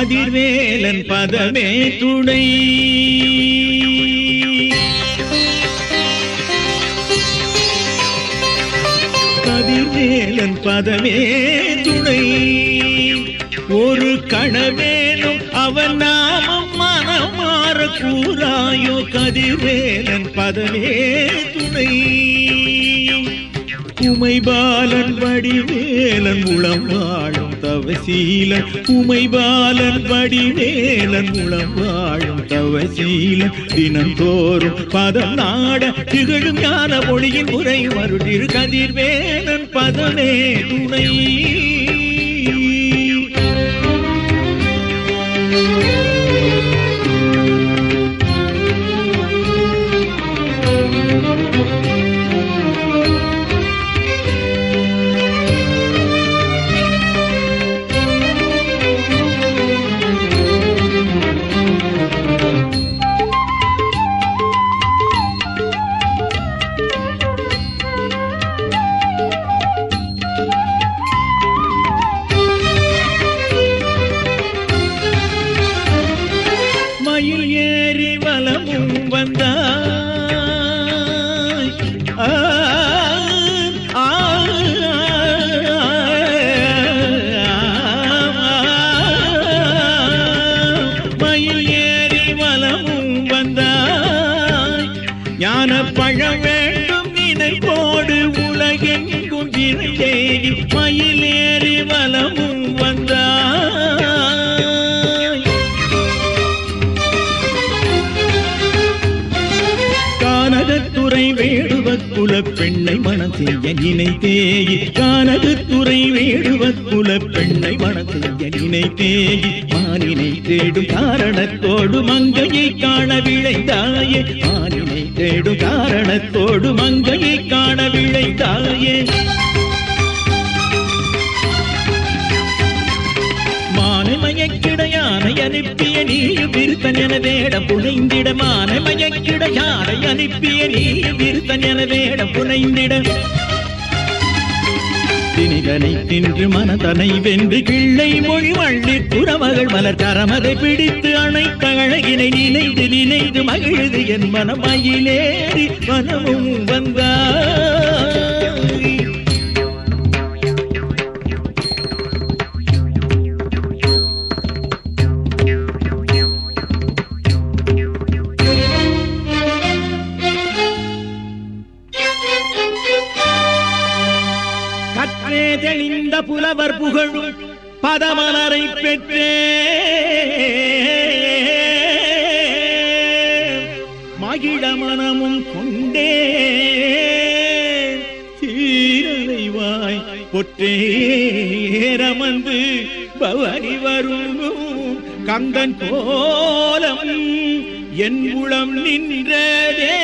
கதிர்வேலன் பதமே துணை கதிர்வேலன் பதமே துணை ஒரு கணவேனும் அவன் நாமம் மனமாற கூறாயோ கதிர்வேலன் பதமே துணை உமைபாலன் வடிவேலன் உளம் வாழும் தவசீலன் உமைபாலன் வடிவேலன் உளம் வாழும் தவசீலன் தினந்தோறும் பதம் நாட திகழும் ஞான மொழியின் முறை மருடிரு கதிர்வேலன் பதமே துணை மயில் ஏறி வலமும் வந்தாய் ஆ, ஆ, மயில் ஏறி வலமும் வந்தாய் ஞான பழம் வேண்டும் நினைப்போடு உலகெங்கும் விரைந்தேகி மயில் ஏறி வலமும் வந்தாய் கானகத்துறை வேடுவ குல பெண்ணை மனம் செய்ய நினைத்தேயி கானகத்துறை வேடுவ குல பெண்ணை மனம் செய்ய நினைத்தேயி மானினை தேடும் காரணத்தோடு மங்கையை காண விளைந்தாயே மானினை தேடும் காரணத்தோடு மங்கையை காண விளைந்தாயே மானமயக்கிடையானை அனுப்பிய நீயும் விருத்தன் என வேடம் புனைந்திட மானமயக்கிடையானை அனுப்பிய நீயும் விருத்தன் என வேடம் புனைந்திட திணிதனை தின்று மனதனை வென்று கிள்ளை மொழி வள்ளி புறமகள் மலர் கரமதை பிடித்து அணைத்த அழகினை நினைந்து நினைந்து மகிழுது என் மனமயிலேறி மனமும் வந்தாய் கற்றே தெளிந்த புலவர் புகழும் பதமலரை பெற்றே மகிழ மனமும் கொண்டே சீரலைவாய் பொற்றேரமந்து பவனி வரும் கந்தன் கோலம் என் உளம் நின்றதே